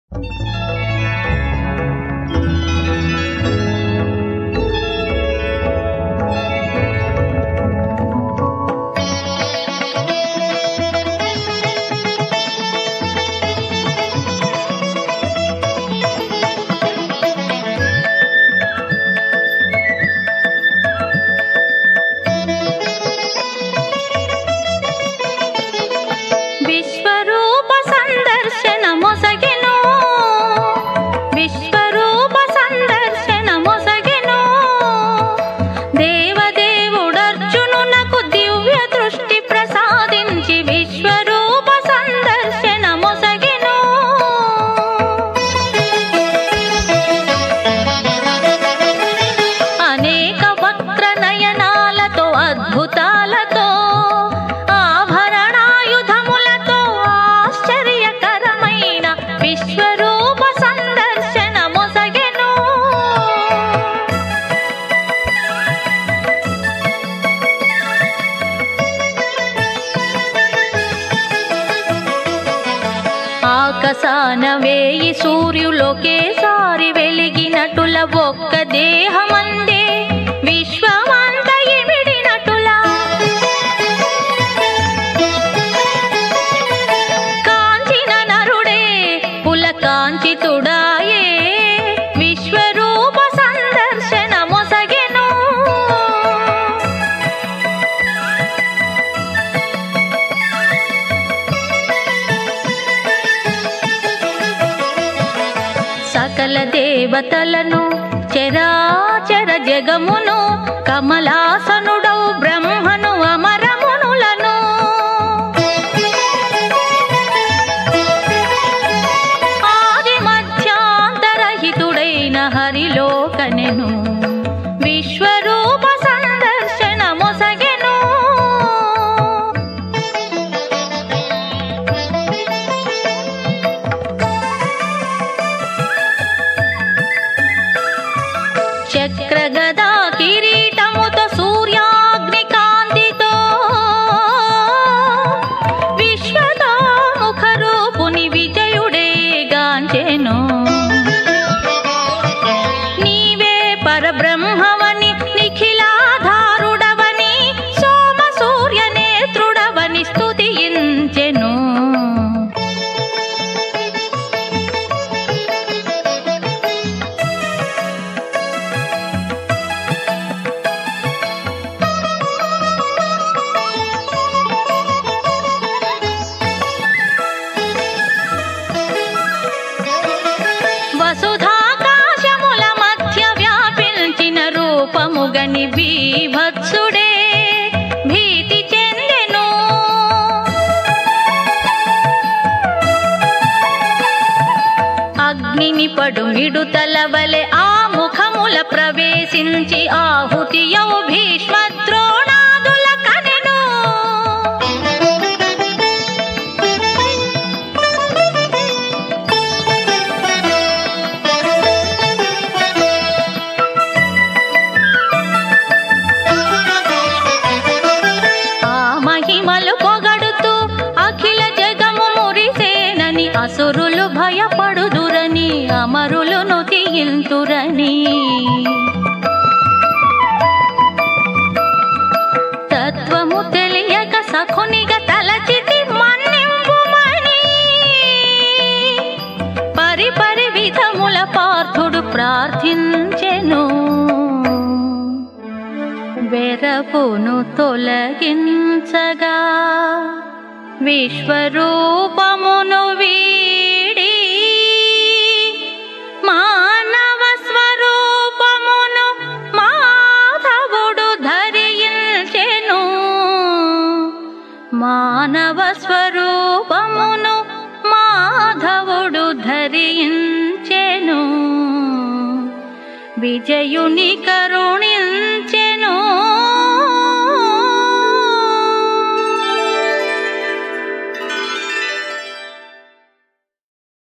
విశ్వరూప సందర్శన మొసగెను విశ్వరూప సందర్శన మొసగెను దేవదేవుడర్జునునకు దివ్య దృష్టి ప్రసాదించి విశ్వరూప సందర్శన మొసగెను అనేక వక్ర నయనాలతో అద్భుతాలతో ఆభరణాయుధములతో ఆశ్చర్యకరమైన విశ్వరూప సందర్శన మొసగెను ఆకాశాన వేయి సూర్యులొకేసారి వెలిగినటుల ఒక్క దేహమందే విశ్వమంత ఇమిడినటులా కాంచిన నరుడే పులకాంచితుడాయే విశ్వరూప సందర్శన మొసగెను సకల దేవతలను చరాచర జగమును కమలాసనుడౌ బ్రహ్మను అమరమునులను ఆది మధ్యాంతరహితుడైన హరిలోకనెను విశ్వరూప సందర్శన మొసగెను చక్రగదా కిరీటముతో సూర్యాగ్ని కాంతితో విశ్వతో ముఖరూపుని విజయుడే గాంచెను నీవే పరబ్రహ్మవని నిఖిలాధారుడవని సోమ సూర్య నేత్రుడవని స్తుతించెను వసుధాకాశముల మధ్య వ్యాపించిన రూపముగని బీభత్సుడే భీతి చెందెను అగ్నిని పడు మిడుతల వలె ఆ ముఖముల ప్రవేశించి ఆహుతియౌ భీష్మ ద్రోణాదుల కనెను ఆ మహిమలు పొగడుతూ అఖిల జగము మురిసేనని అసురులు భయపడుదురని అమరులు నుతియింతురని తత్వము తెలియక సఖునిగా తలచితి మన్నింపుమని పరిపరి విధముల పార్థుడు ప్రార్థించెను వెరపును తొలగించగా విశ్వరూపమును వీడి మానవ స్వరూపమును మాధవుడు ధరించెను మానవ స్వరూపమును మాధవుడు ధరించెను విజయుని కరుణించెను